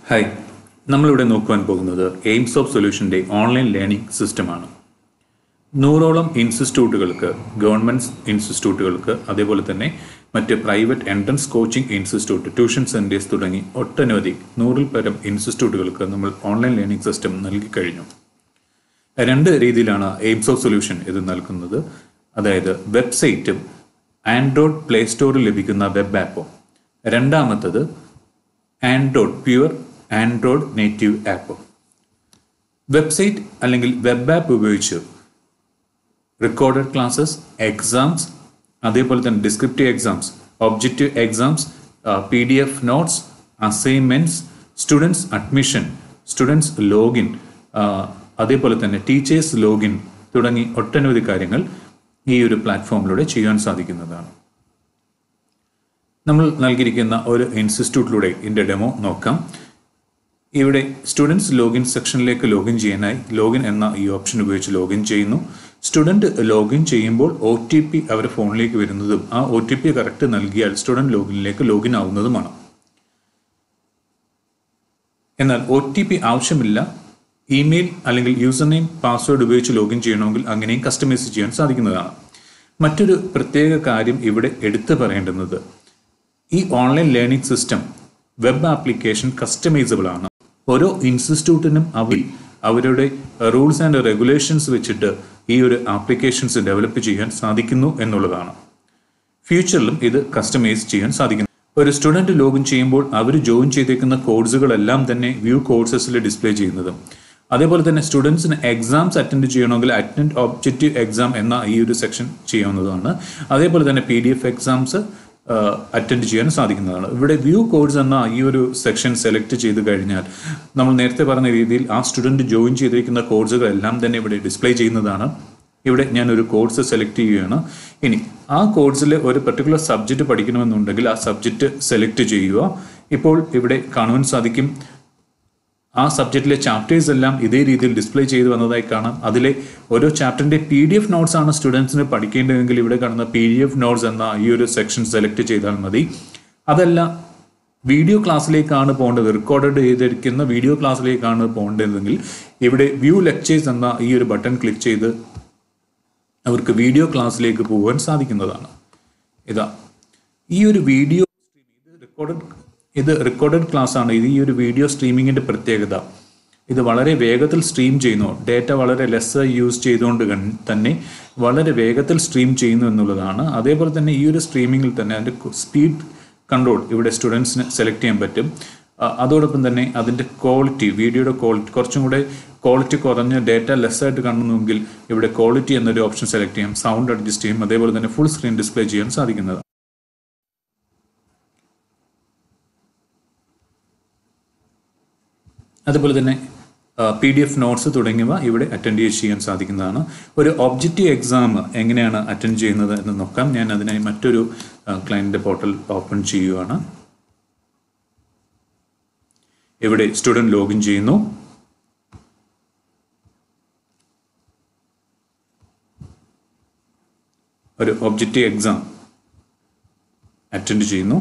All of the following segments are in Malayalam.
ഹായ് നമ്മളിവിടെ നോക്കുവാൻ പോകുന്നത് എയിംസ് ഓഫ് സൊല്യൂഷൻ്റെ ഓൺലൈൻ ലേണിംഗ് സിസ്റ്റമാണ് നൂറോളം ഇൻസ്റ്റിറ്റ്യൂട്ടുകൾക്ക് ഗവൺമെൻറ് ഇൻസ്റ്റിറ്റ്യൂട്ടുകൾക്ക് അതേപോലെ തന്നെ മറ്റ് private entrance coaching institute tuition centres തുടങ്ങി ഒട്ടനവധി നൂറിൽ പരം ഇൻസ്റ്റിറ്റ്യൂട്ടുകൾക്ക് നമ്മൾ ഓൺലൈൻ ലേണിംഗ് സിസ്റ്റം നൽകി കഴിഞ്ഞു രണ്ട് രീതിയിലാണ് എയിംസ് ഓഫ് സൊല്യൂഷൻ ഇത് നൽകുന്നത് അതായത് വെബ്സൈറ്റും ആൻഡ്രോയിഡ് പ്ലേ സ്റ്റോറിൽ ലഭിക്കുന്ന വെബ് ആപ്പും രണ്ടാമത്തത് android pure android native app website അല്ലെങ്കിൽ വെബ് ആപ്പ് ഉപയോഗിച്ച് റെക്കോർഡഡ് ക്ലാസ്സസ് എക്സാംസ് അതേപോലെ തന്നെ descriptive exams objective exams P D F notes assignments students admission students login അതേപോലെ തന്നെ ടീച്ചേഴ്സ് ലോഗിൻ തുടങ്ങി ഒട്ടനവധി കാര്യങ്ങൾ ഈ ഒരു പ്ലാറ്റ്ഫോമിലൂടെ ചെയ്യാൻ സാധിക്കുന്നതാണ് നമ്മൾ നൽകിയിരിക്കുന്ന ഒരു ഇൻസ്റ്റിറ്റ്യൂട്ടിലൂടെ ഇതിൻ്റെ ഡെമോ നോക്കാം ഇവിടെ സ്റ്റുഡൻസ് ലോഗിൻ സെക്ഷനിലേക്ക് ലോഗിൻ ചെയ്യാനായി ലോഗിൻ എന്ന ഈ ഓപ്ഷൻ ഉപയോഗിച്ച് ലോഗിൻ ചെയ്യുന്നു സ്റ്റുഡൻറ് ലോഗിൻ ചെയ്യുമ്പോൾ ഒ ടി പി അവരുടെ ഫോണിലേക്ക് വരുന്നതും ആ ഒ ടി പി കറക്റ്റ് നൽകിയാൽ സ്റ്റുഡൻറ് ലോഗിനിലേക്ക് ലോഗിൻ ആവുന്നതുമാണ് എന്നാൽ ഒ ടി പി ആവശ്യമില്ല ഇമെയിൽ അല്ലെങ്കിൽ യൂസർ നെയിം പാസ്വേഡ് ഉപയോഗിച്ച് ലോഗിൻ ചെയ്യണമെങ്കിൽ അങ്ങനെയും കസ്റ്റമൈസ് ചെയ്യാൻ സാധിക്കുന്നതാണ് മറ്റൊരു പ്രത്യേക കാര്യം ഇവിടെ എടുത്തു പറയേണ്ടുന്നത് ഈ online learning system web application customisable ആണ് ഓരോ ഇൻസ്റ്റിറ്റ്യൂട്ടിനും അവർ അവരുടെ റൂൾസ് ആൻഡ് റെഗുലേഷൻസ് വെച്ചിട്ട് ഈ ഒരു ആപ്ലിക്കേഷൻസ് ഡെവലപ്പ് ചെയ്യാൻ സാധിക്കുന്നു എന്നുള്ളതാണ് ഫ്യൂച്ചറിലും ഇത് കസ്റ്റമൈസ് ചെയ്യാൻ സാധിക്കുന്നു ഒരു സ്റ്റുഡൻറ് ലോഗിൻ ചെയ്യുമ്പോൾ അവർ ജോയിൻ ചെയ്തേക്കുന്ന കോഴ്സുകളെല്ലാം തന്നെ വ്യൂ കോഴ്സസിൽ ഡിസ്പ്ലേ ചെയ്യുന്നതും അതേപോലെ തന്നെ സ്റ്റുഡൻസിന് എക്സാംസ് അറ്റൻഡ് ചെയ്യണമെങ്കിൽ അറ്റൻഡ് ഒബ്ജക്റ്റീവ് എക്സാം എന്ന ഈ ഒരു സെക്ഷൻ ചെയ്യാവുന്നതാണ് അതേപോലെ തന്നെ P D F exams attend ചെയ്യാൻ സാധിക്കുന്നതാണ് ഇവിടെ വ്യൂ കോഴ്സ് എന്ന ഈ ഒരു സെക്ഷൻ സെലക്ട് ചെയ്ത് കഴിഞ്ഞാൽ നമ്മൾ നേരത്തെ പറഞ്ഞ രീതിയിൽ ആ സ്റ്റുഡൻറ്റ് ജോയിൻ ചെയ്തിരിക്കുന്ന കോഴ്സുകളെല്ലാം തന്നെ ഇവിടെ ഡിസ്പ്ലേ ചെയ്യുന്നതാണ് ഇവിടെ ഞാൻ ഒരു കോഴ്സ് സെലക്ട് ചെയ്യുകയാണ് ഇനി ആ കോഴ്സിൽ ഒരു പെർട്ടിക്കുലർ സബ്ജക്റ്റ് പഠിക്കണമെന്നുണ്ടെങ്കിൽ ആ സബ്ജക്റ്റ് സെലക്ട് ചെയ്യുക ഇപ്പോൾ ഇവിടെ കാണുവാൻ സാധിക്കും ആ സബ്ജക്റ്റിലെ ചാപ്റ്റേഴ്സ് എല്ലാം ഇതേ രീതിയിൽ ഡിസ്പ്ലേ ചെയ്ത് വന്നതായി കാണാം അതിലെ ഓരോ ചാപ്റ്ററിന്റെ പി ഡി എഫ് നോട്ട്സ് ആണ് സ്റ്റുഡൻസിന് പഠിക്കേണ്ടതെങ്കിൽ ഇവിടെ കാണുന്ന പി ഡി എഫ് നോട്ട്സ് എന്ന ഈ ഒരു സെക്ഷൻ സെലക്ട് ചെയ്താൽ മതി അതല്ല വീഡിയോ ക്ലാസ്സിലേക്കാണ് പോകേണ്ടത് റെക്കോർഡ് ചെയ്തിരിക്കുന്ന വീഡിയോ ക്ലാസ്സിലേക്കാണ് പോകേണ്ടതെങ്കിൽ ഇവിടെ വ്യൂ ലെക്ചേഴ്സ് എന്ന ഈ ഒരു ബട്ടൺ ക്ലിക്ക് ചെയ്ത് അവർക്ക് വീഡിയോ ക്ലാസ്സിലേക്ക് പോകാൻ സാധിക്കുന്നതാണ് ഇതാ ഈ ഒരു വീഡിയോ ഇത് റെക്കോർഡഡ് ഇത് റെക്കോർഡഡ് ക്ലാസ് ആണ് ഇത് ഈ ഒരു വീഡിയോ സ്ട്രീമിങ്ങിന്റെ പ്രത്യേകത ഇത് വളരെ വേഗത്തിൽ സ്ട്രീം ചെയ്യുന്നു ഡേറ്റ വളരെ ലെസ് യൂസ് ചെയ്തുകൊണ്ട് തന്നെ വളരെ വേഗത്തിൽ സ്ട്രീം ചെയ്യുന്നു എന്നുള്ളതാണ് അതേപോലെ തന്നെ ഈ ഒരു സ്ട്രീമിങ്ങിൽ തന്നെ അതിൻ്റെ സ്പീഡ് കൺട്രോൾ ഇവിടെ സ്റ്റുഡൻസിന് സെലക്ട് ചെയ്യാൻ പറ്റും അതോടൊപ്പം തന്നെ അതിൻ്റെ ക്വാളിറ്റി വീഡിയോയുടെ ക്വാളിറ്റി കുറച്ചും കൂടെ ക്വാളിറ്റി കുറഞ്ഞ് ഡേറ്റ ലെസ് ആയിട്ട് കാണുന്നുവെങ്കിൽ ഇവിടെ ക്വാളിറ്റി എന്നൊരു ഓപ്ഷൻ സെലക്ട് ചെയ്യാം സൗണ്ട് അഡ്ജസ്റ്റ് ചെയ്യും അതേപോലെ തന്നെ ഫുൾ സ്ക്രീൻ ഡിസ്പ്ലേ ചെയ്യാൻ സാധിക്കുന്നത് അതുപോലെ തന്നെ പി ഡി എഫ് നോട്ട്സ് തുടങ്ങിയവ ഇവിടെ അറ്റൻഡ് ചെയ്യാൻ സാധിക്കുന്നതാണ് ഒരു ഒബ്ജക്റ്റീവ് എക്സാം എങ്ങനെയാണ് അറ്റൻഡ് ചെയ്യുന്നത് എന്ന് നോക്കാം ഞാൻ അതിനായി മറ്റൊരു ക്ലയൻറ്റ് പോർട്ടൽ ഓപ്പൺ ചെയ്യുകയാണ് ഇവിടെ സ്റ്റുഡൻറ് ലോഗിൻ ചെയ്യുന്നു ഒരു ഒബ്ജക്റ്റീവ് എക്സാം അറ്റൻഡ് ചെയ്യുന്നു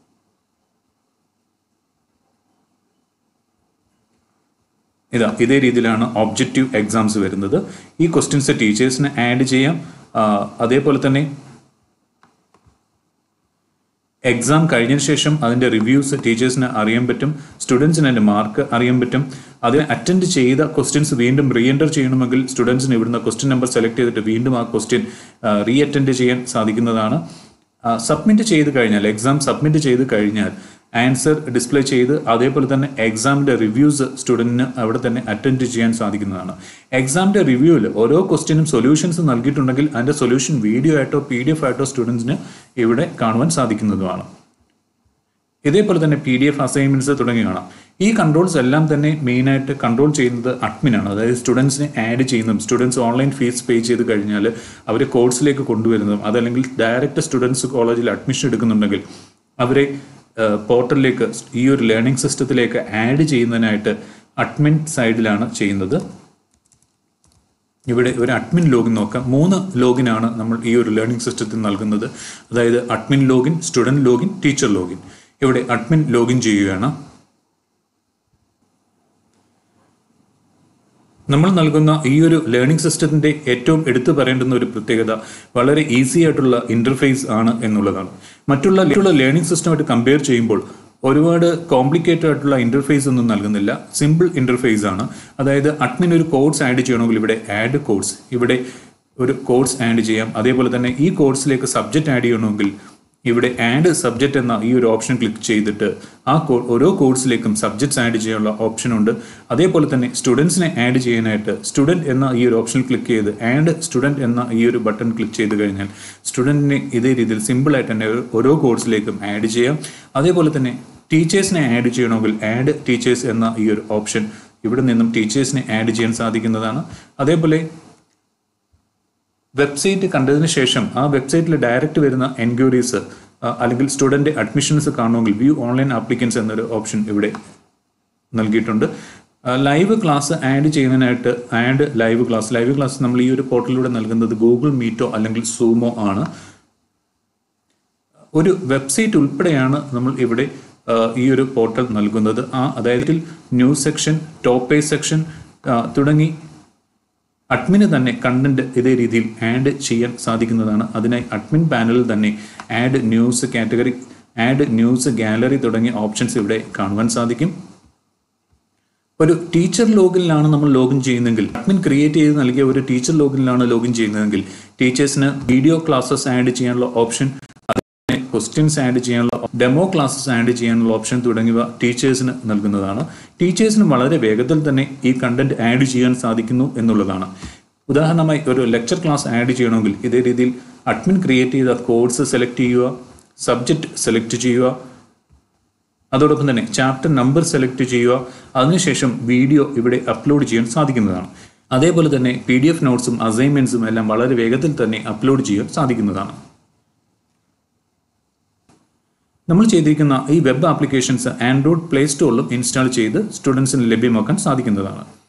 ഇതാ ഇതേ രീതിയിലാണ് ഒബ്ജക്റ്റീവ് എക്സാംസ് വരുന്നത് ഈ ക്വസ്റ്റ്യൻസ് ടീച്ചേഴ്സിന് ആഡ് ചെയ്യാം അതേപോലെ തന്നെ എക്സാം കഴിഞ്ഞതിന് ശേഷം അതിൻ്റെ റിവ്യൂസ് ടീച്ചേഴ്സിന് അറിയാൻ പറ്റും സ്റ്റുഡൻസിന് അതിൻ്റെ മാർക്ക് അറിയാൻ പറ്റും അതിന് അറ്റൻഡ് ചെയ്ത ക്വസ്റ്റ്യൻസ് വീണ്ടും റീ എൻ്റർ ചെയ്യണമെങ്കിൽ സ്റ്റുഡൻസിന് ഇവിടുന്ന് ക്വസ്റ്റ്യൻ നമ്പർ സെലക്ട് ചെയ്തിട്ട് വീണ്ടും ആ ക്വസ്റ്റ്യൻ റീ അറ്റൻഡ് ചെയ്യാൻ സാധിക്കുന്നതാണ് സബ്മിറ്റ് ചെയ്ത് കഴിഞ്ഞാൽ എക്സാം സബ്മിറ്റ് ചെയ്ത് കഴിഞ്ഞാൽ ആൻസർ ഡിസ്പ്ലേ ചെയ്ത് അതേപോലെ തന്നെ എക്സാമിൻ്റെ റിവ്യൂസ് സ്റ്റുഡൻറ്റിന് അവിടെ തന്നെ അറ്റൻഡ് ചെയ്യാൻ സാധിക്കുന്നതാണ് എക്സാമിൻ്റെ റിവ്യൂവിൽ ഓരോ ക്വസ്റ്റ്യനും സൊല്യൂഷൻസ് നൽകിയിട്ടുണ്ടെങ്കിൽ അതിൻ്റെ സൊല്യൂഷൻ വീഡിയോ ആയിട്ടോ പി ഡി എഫ് ആയിട്ടോ സ്റ്റുഡൻസിന് ഇവിടെ കാണുവാൻ സാധിക്കുന്നതുമാണ് ഇതേപോലെ തന്നെ പി ഡി എഫ് അസൈൻമെന്റ്സ് തുടങ്ങി കാണാം ഈ കൺട്രോൾസ് എല്ലാം തന്നെ മെയിനായിട്ട് കൺട്രോൾ ചെയ്യുന്നത് അഡ്മിനാണ് അതായത് സ്റ്റുഡൻസിനെ ആഡ് ചെയ്യുന്നതും സ്റ്റുഡൻസ് ഓൺലൈൻ ഫീസ് പേ ചെയ്ത് കഴിഞ്ഞാൽ അവരെ കോഴ്സിലേക്ക് കൊണ്ടുവരുന്നതും അതല്ലെങ്കിൽ ഡയറക്റ്റ് സ്റ്റുഡൻസ് കോളേജിൽ അഡ്മിഷൻ എടുക്കുന്നുണ്ടെങ്കിൽ അവരെ പോർട്ടലിലേക്ക് ഈ ഒരു ലേണിംഗ് സിസ്റ്റത്തിലേക്ക് ആഡ് ചെയ്യുന്നതിനായിട്ട് അഡ്മിൻ സൈഡിലാണ് ചെയ്യുന്നത് ഇവിടെ ഒരു അഡ്മിൻ ലോഗിൻ നോക്കാം മൂന്ന് ലോഗിനാണ് നമ്മൾ ഈ ഒരു ലേണിംഗ് സിസ്റ്റത്തിൽ നൽകുന്നത് അതായത് admin login student login teacher login ഇവിടെ അഡ്മിൻ ലോഗിൻ ചെയ്യുകയാണ് നമ്മൾ നൽകുന്ന ഈ ഒരു ലേണിംഗ് സിസ്റ്റത്തിന്റെ ഏറ്റവും എടുത്തു പറയേണ്ടുന്ന ഒരു പ്രത്യേകത വളരെ ഈസി ആയിട്ടുള്ള ഇന്റർഫേസ് ആണ് എന്നുള്ളതാണ് മറ്റുള്ള മറ്റുള്ള ലേണിംഗ് സിസ്റ്റമായിട്ട് കമ്പയർ ചെയ്യുമ്പോൾ ഒരുപാട് കോംപ്ലിക്കേറ്റഡ് ആയിട്ടുള്ള ഇന്റർഫേസ് ഒന്നും നൽകുന്നില്ല സിമ്പിൾ ഇന്റർഫേസ് ആണ് അതായത് അഡ്മിൻ ഒരു കോഴ്സ് ആഡ് ചെയ്യണമെങ്കിൽ ഇവിടെ ആഡ് കോഴ്സ് ഇവിടെ ഒരു കോഴ്സ് ആഡ് ചെയ്യാം അതേപോലെ തന്നെ ഈ കോഴ്സിലേക്ക് സബ്ജക്റ്റ് ആഡ് ചെയ്യണമെങ്കിൽ ഇവിടെ ആഡ് സബ്ജക്റ്റ് എന്ന ഈ ഒരു ഓപ്ഷൻ ക്ലിക്ക് ചെയ്തിട്ട് ആ കോ- ഓരോ കോഴ്സിലേക്കും സബ്ജക്ട്സ് ആഡ് ചെയ്യാനുള്ള ഓപ്ഷൻ ഉണ്ട് അതേപോലെ തന്നെ സ്റ്റുഡൻസിനെ ആഡ് ചെയ്യാനായിട്ട് സ്റ്റുഡൻറ് എന്ന ഈ ഒരു ഓപ്ഷൻ ക്ലിക്ക് ചെയ്ത് ആഡ് സ്റ്റുഡൻറ് എന്ന ഈ ഒരു ബട്ടൺ ക്ലിക്ക് ചെയ്ത് കഴിഞ്ഞാൽ സ്റ്റുഡൻറ്റിനെ ഇതേ രീതിയിൽ സിമ്പിൾ ആയിട്ട് തന്നെ ഓരോ കോഴ്സിലേക്കും ആഡ് ചെയ്യാം അതേപോലെ തന്നെ ടീച്ചേഴ്സിനെ ആഡ് ചെയ്യണമെങ്കിൽ ആഡ് ടീച്ചേഴ്സ് എന്ന ഈ ഒരു ഓപ്ഷൻ ഇവിടെ നിന്നും ടീച്ചേഴ്സിനെ ആഡ് ചെയ്യാൻ സാധിക്കുന്നതാണ് അതേപോലെ വെബ്സൈറ്റ് കണ്ടതിന് ശേഷം ആ വെബ്സൈറ്റിൽ ഡയറക്റ്റ് വരുന്ന എൻക്വയറീസ് അല്ലെങ്കിൽ സ്റ്റുഡന്റ് അഡ്മിഷൻസ് കാണുമെങ്കിൽ വ്യൂ ഓൺലൈൻ ആപ്ലിക്കൻസ് എന്നൊരു ഓപ്ഷൻ ഇവിടെ നൽകിയിട്ടുണ്ട് ലൈവ് ക്ലാസ് ആഡ് ചെയ്യുന്നതിനായിട്ട് add live class live class നമ്മൾ ഈ ഒരു പോർട്ടലിലൂടെ നൽകുന്നത് ഗൂഗിൾ മീറ്റോ അല്ലെങ്കിൽ സൂമോ ആണ് ഒരു വെബ്സൈറ്റ് ഉൾപ്പെടെയാണ് നമ്മൾ ഇവിടെ ആ, ഈ ഒരു പോർട്ടൽ നൽകുന്നത് ആ അതായത് news section top page section തുടങ്ങി അഡ്മിന് തന്നെ കണ്ടന്റ് ഇതേ രീതിയിൽ ആഡ് ചെയ്യാൻ സാധിക്കുന്നതാണ് അതിനായി അഡ്മിൻ പാനലിൽ തന്നെ add news category add news gallery തുടങ്ങിയ ഓപ്ഷൻസ് ഇവിടെ കാണുവാൻ സാധിക്കും ഒരു ടീച്ചർ ലോഗിനിലാണ് നമ്മൾ ലോഗിൻ ചെയ്യുന്നതെങ്കിൽ അഡ്മിൻ ക്രിയേറ്റ് ചെയ്ത് നൽകിയ ഒരു ടീച്ചർ ലോഗിനിലാണ് ലോഗിൻ ചെയ്യുന്നതെങ്കിൽ ടീച്ചേഴ്സിന് വീഡിയോ ക്ലാസ്സസ് ആഡ് ചെയ്യാനുള്ള ഓപ്ഷൻ ക്വസ്റ്റ്യൻസ് ആഡ് ചെയ്യാനുള്ള ഡെമോ ക്ലാസ്സസ് ആഡ് ചെയ്യാനുള്ള ഓപ്ഷൻ തുടങ്ങിയവ ടീച്ചേഴ്സിന് നൽകുന്നതാണ് ടീച്ചേഴ്സിന് വളരെ വേഗത്തിൽ തന്നെ ഈ കണ്ടന്റ് ആഡ് ചെയ്യാൻ സാധിക്കുന്നു എന്നുള്ളതാണ് ഉദാഹരണമായി ഒരു ലെക്ചർ ക്ലാസ് ആഡ് ചെയ്യണമെങ്കിൽ ഇതേ രീതിയിൽ അഡ്മിൻ ക്രിയേറ്റ് ചെയ്ത കോഴ്സ് സെലക്ട് ചെയ്യുക സബ്ജക്റ്റ് സെലക്ട് ചെയ്യുക അതോടൊപ്പം തന്നെ ചാപ്റ്റർ നമ്പർ സെലക്ട് ചെയ്യുക അതിനുശേഷം വീഡിയോ ഇവിടെ അപ്ലോഡ് ചെയ്യാൻ സാധിക്കുന്നതാണ് അതേപോലെ തന്നെ പി ഡി എഫ് നോട്ട്സും അസൈൻമെന്റ്സും എല്ലാം വളരെ വേഗത്തിൽ തന്നെ അപ്ലോഡ് ചെയ്യാൻ സാധിക്കുന്നതാണ് നമ്മൾ ചെയ്തിരിക്കുന്ന ഈ വെബ് ആപ്ലിക്കേഷൻസ് ആൻഡ്രോയിഡ് പ്ലേ സ്റ്റോറിലും ഇൻസ്റ്റാൾ ചെയ്ത് സ്റ്റുഡൻസിന് ലഭ്യമാക്കാൻ സാധിക്കുന്നതാണ്